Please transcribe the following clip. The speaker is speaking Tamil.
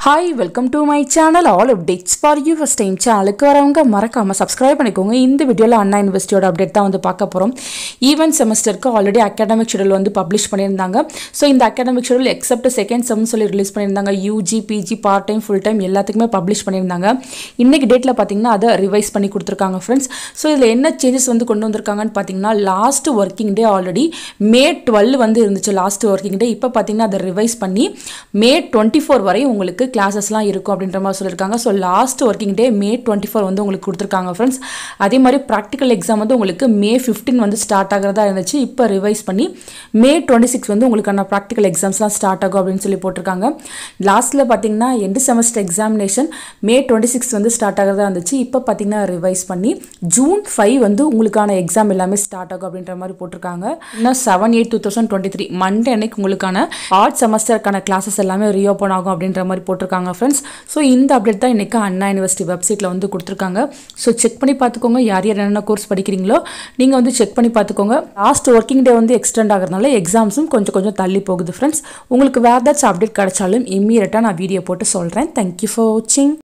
hi welcome to my channel all updates for you first time சேனலுக்கு வரவங்க மறக்காமல் சப்ஸ்கிரைப் பண்ணிக்கோங்க இந்த வீடியோவில் அண்ணா யூனிவர்சிட்டியோட அப்டேட் தான் வந்து பார்க்க போகிறோம் ஈவென்ட் செமஸ்டருக்கு ஆல்ரெடி அகாடமிக் ஷெடியூல் வந்து பப்ளிஷ் பண்ணியிருந்தாங்க ஸோ இந்த academic schedule except second sem சொல்லி ரிலீஸ் பண்ணியிருந்தாங்க UG PG part time full time எல்லாத்துக்குமே பப்ளிஷ் பண்ணியிருந்தாங்க இன்னைக்கு டேட்டில் பார்த்தீங்கன்னா அதை ரிவைஸ் பண்ணி கொடுத்துருக்காங்க ஃப்ரெண்ட்ஸ் ஸோ இதில் என்ன சேஞ்சஸ் வந்து கொண்டு வந்திருக்காங்கன்னு பார்த்தீங்கன்னா last working day already May twelve வந்து இருந்துச்சு லாஸ்ட் ஒர்க்கிங் டே இப்போ பார்த்தீங்கன்னா அதை ரிவைஸ் பண்ணி மே டுவெண்ட்டி ஃபோர் வரை உங்களுக்கு கிளாஸஸ்லாம் இருக்கும் அப்படின்ற மாதிரி சொல்லியிருக்காங்க so last working day May twenty four வந்து உங்களுக்கு கொடுத்துருக்காங்க ஃப்ரெண்ட்ஸ் அதே மாதிரி ப்ராக்டிக்கல் எக்ஸாம் வந்து உங்களுக்கு மே ஃபிஃப்டீன் வந்து ஸ்டார்ட் ஆகிறதா இருந்துச்சு இப்போ ரிவைஸ் பண்ணி மே டுவெண்ட்டி சிக்ஸ் வந்து உங்களுக்கான ப்ராக்டிக்கல் எக்ஸாம்ஸ்லாம் ஸ்டார்ட் ஆகும் அப்படின்னு சொல்லி போட்டிருக்காங்க லாஸ்ட்டில் பார்த்தீங்கன்னா end semester examination May twenty six வந்து ஸ்டார்ட் ஆகிறதா இருந்துச்சு இப்போ பார்த்தீங்கன்னா ரிவைஸ் பண்ணி ஜூன் ஃபைவ் வந்து உங்களுக்கான எக்ஸாம் எல்லாமே ஸ்டார்ட் ஆகும் அப்படின்ற மாதிரி போட்டிருக்காங்க இன்னும் seven eight two thousand twenty three Monday அன்னைக்கு உங்களுக்கான ஆர்ட் செமஸ்டருக்கான கிளாஸஸ் எல்லாமே ரீஓப்பன் ஆகும் அப்படின்ற மாதிரி போட்டிருக்காங்க ஃப்ரெண்ட்ஸ் ஸோ இந்த அப்டேட் தான் இன்றைக்கி அண்ணா யூனிவர்சிட்டி வெப்சைட்டில் வந்து கொடுத்துருக்காங்க ஸோ செக் பண்ணி பார்த்துக்கோங்க யார் யார் என்னென்ன கோர்ஸ் படிக்கிறீங்களோ நீங்கள் வந்து செக் பண்ணி பார்த்துக்கோங்க லாஸ்ட் ஒர்க்கிங் டே வந்து எக்ஸ்டெண்ட் ஆகிறதுனால எக்ஸாம்ஸும் கொஞ்சம் கொஞ்சம் தள்ளி போகுது ஃப்ரெண்ட்ஸ் உங்களுக்கு வேறு ஏதாச்சும் அப்டேட் கிடைச்சாலும் இம்மீடியட்டாக நான் வீடியோ போட்டு சொல்கிறேன் தேங்க்யூ ஃபார் வாட்சிங்